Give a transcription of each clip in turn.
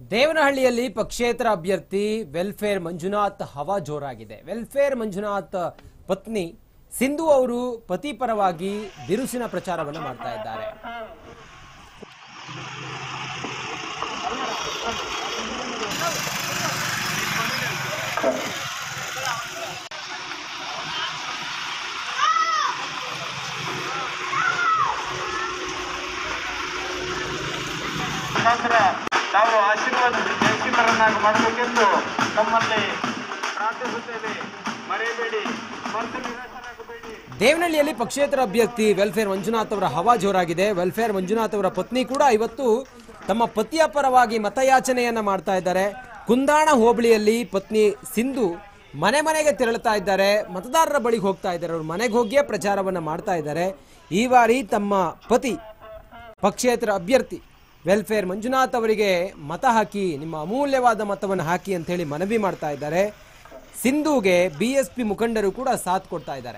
ದೇವನಹಳ್ಳಿಯಲ್ಲಿ ಪಕ್ಷೇತರ ಅಭ್ಯರ್ಥಿ ವೆಲ್ಫೇರ್ ಮಂಜುನಾಥ್ ಹವಾ ಜೋರಾಗಿದೆ ವೆಲ್ಫೇರ್ ಮಂಜುನಾಥ್ ಪತ್ನಿ ಸಿಂಧು ಅವರು ಪತಿ ಪರವಾಗಿ ಬಿರುಸಿನ ಪ್ರಚಾರವನ್ನು ಮಾಡ್ತಾ ಇದ್ದಾರೆ ನಂತರ ತಾವು ಆಶೀರ್ವಾದ ಜಯಶೀಲರನ್ನಾಗಿ ಮಾಡಬೇಕೆಂದು ತಮ್ಮಲ್ಲಿ ಪ್ರಾರ್ಥಿಸುತ್ತೇವೆ ಮರೆಯಬೇಡಿ ಮತ್ತು ನಿರಾಶರಾಗಬೇಡಿ ದೇವನಹಳ್ಳಿಯಲ್ಲಿ ಪಕ್ಷೇತರ ಅಭ್ಯರ್ಥಿ ವೆಲ್ಫೇರ್ ಮಂಜುನಾಥ್ ಅವರ ಹವಾ ಜೋರಾಗಿದೆ ವೆಲ್ಫೇರ್ ಮಂಜುನಾಥ್ ಅವರ ಪತ್ನಿ ಕೂಡ ಇವತ್ತು ತಮ್ಮ ಪತಿಯ ಪರವಾಗಿ ಮತಯಾಚನೆಯನ್ನ ಮಾಡ್ತಾ ಇದ್ದಾರೆ ಕುಂದಾಣ ಹೋಬಳಿಯಲ್ಲಿ ಪತ್ನಿ ಸಿಂಧು ಮನೆ ಮನೆಗೆ ತೆರಳುತ್ತಾ ಇದ್ದಾರೆ ಮತದಾರರ ಬಳಿಗೆ ಹೋಗ್ತಾ ಇದ್ದಾರೆ ಅವರು ಮನೆಗೆ ಹೋಗಿಯೇ ಪ್ರಚಾರವನ್ನ ಮಾಡ್ತಾ ಇದ್ದಾರೆ ಈ ಬಾರಿ ತಮ್ಮ ಪತಿ ಪಕ್ಷೇತರ ಅಭ್ಯರ್ಥಿ ವೆಲ್ಫೇರ್ ಮಂಜುನಾಥ್ ಅವರಿಗೆ ಮತ ಹಾಕಿ ನಿಮ್ಮ ಅಮೂಲ್ಯವಾದ ಮತವನ್ನು ಹಾಕಿ ಅಂತ ಹೇಳಿ ಮನವಿ ಮಾಡ್ತಾ ಇದ್ದಾರೆ ಸಿಂಧುಗೆ ಬಿ ಎಸ್ ಪಿ ಮುಖಂಡರು ಕೂಡ ಸಾಥ್ ಕೊಡ್ತಾ ಇದ್ದಾರೆ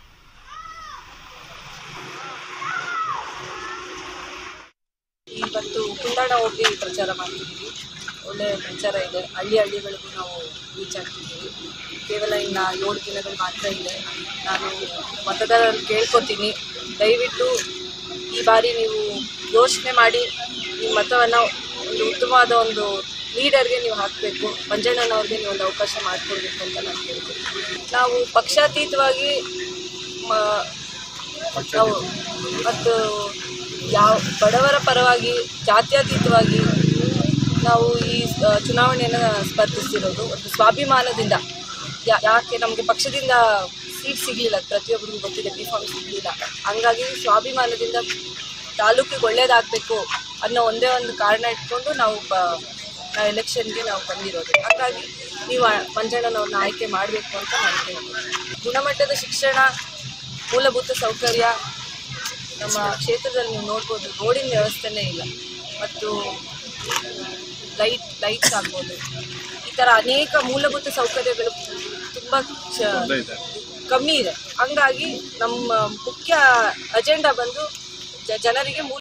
ಇವತ್ತು ಕುಂದಾಣ ಹೋಗಿ ಪ್ರಚಾರ ಮಾಡ್ತಿದ್ದೀವಿ ಒಳ್ಳೆಯ ಪ್ರಚಾರ ಇದೆ ಹಳ್ಳಿ ಹಳ್ಳಿಗಳಿಗೂ ನಾವು ರೀಚ್ ಆಗ್ತಿದ್ದೀವಿ ಕೇವಲ ಇನ್ನು ಏಳು ದಿನಗಳು ಮಾತ್ರ ಇದೆ ನಾನು ಮತದಾರರು ಕೇಳ್ಕೊತೀನಿ ದಯವಿಟ್ಟು ಈ ಬಾರಿ ನೀವು ಯೋಚನೆ ಮಾಡಿ ನಿಮ್ಮ ಮತವನ್ನು ಒಂದು ಉತ್ತಮವಾದ ಒಂದು ಲೀಡರ್ಗೆ ನೀವು ಹಾಕಬೇಕು ಮಂಜಣ್ಣನವ್ರಿಗೆ ನೀವು ಒಂದು ಅವಕಾಶ ಮಾಡಿಕೊಡ್ಬೇಕು ಅಂತ ನಾನು ಕೇಳ್ಕೊತೀನಿ ನಾವು ಪಕ್ಷಾತೀತವಾಗಿ ಮ- ನಾವು ಮತ್ತು ಯಾವ ಬಡವರ ಪರವಾಗಿ ಜಾತ್ಯತೀತವಾಗಿ ನಾವು ಈ ಆ, ಚುನಾವಣೆಯನ್ನು ಸ್ಪರ್ಧಿಸ್ತಿರೋದು ಒಂದು ಸ್ವಾಭಿಮಾನದಿಂದ ಯಾ- ಯಾಕೆ ನಮಗೆ ಪಕ್ಷದಿಂದ ಸೀಟ್ ಸಿಗಲಿಲ್ಲ ಪ್ರತಿಯೊಬ್ಬರಿಗೂ ಗೊತ್ತಿದೆ ಬಿ ಫಾರ್ಮ್ ಸಿಗಲಿಲ್ಲ ಹಂಗಾಗಿ ಸ್ವಾಭಿಮಾನದಿಂದ ತಾಲೂಕಿಗೆ ಒಳ್ಳೇದಾಗಬೇಕು ಅನ್ನೋ ಒಂದೇ ಒಂದು ಕಾರಣ ಇಟ್ಕೊಂಡು ನಾವು ಪ ನಾವು ಎಲೆಕ್ಷನ್ಗೆ ನಾವು ಬಂದಿರೋದು ಹಾಗಾಗಿ ನೀವು ಆ ಮಂಜಣ್ಣನವ್ರನ್ನ ಆಯ್ಕೆ ಮಾಡಬೇಕು ಅಂತ ನಾನು ಕೇಳ್ತೀನಿ ಗುಣಮಟ್ಟದ ಶಿಕ್ಷಣ ಮೂಲಭೂತ ಸೌಕರ್ಯ ನಮ್ಮ ಕ್ಷೇತ್ರದಲ್ಲಿ ನೀವು ನೋಡ್ಬೋದು ರೋಡಿನ ವ್ಯವಸ್ಥೆನೇ ಇಲ್ಲ ಮತ್ತು ಲೈಟ್ ಲೈಟ್ಸ್ ಆಗ್ಬೋದು ಈ ಥರ ಅನೇಕ ಮೂಲಭೂತ ಸೌಕರ್ಯಗಳು ತುಂಬ ಕಮ್ಮಿ ಇದೆ ಹಂಗಾಗಿ ನಮ್ಮ ಮುಖ್ಯ ಅಜೆಂಡಾ ಬಂದು ಜ- ಜನರಿಗೆ ಮೂಲ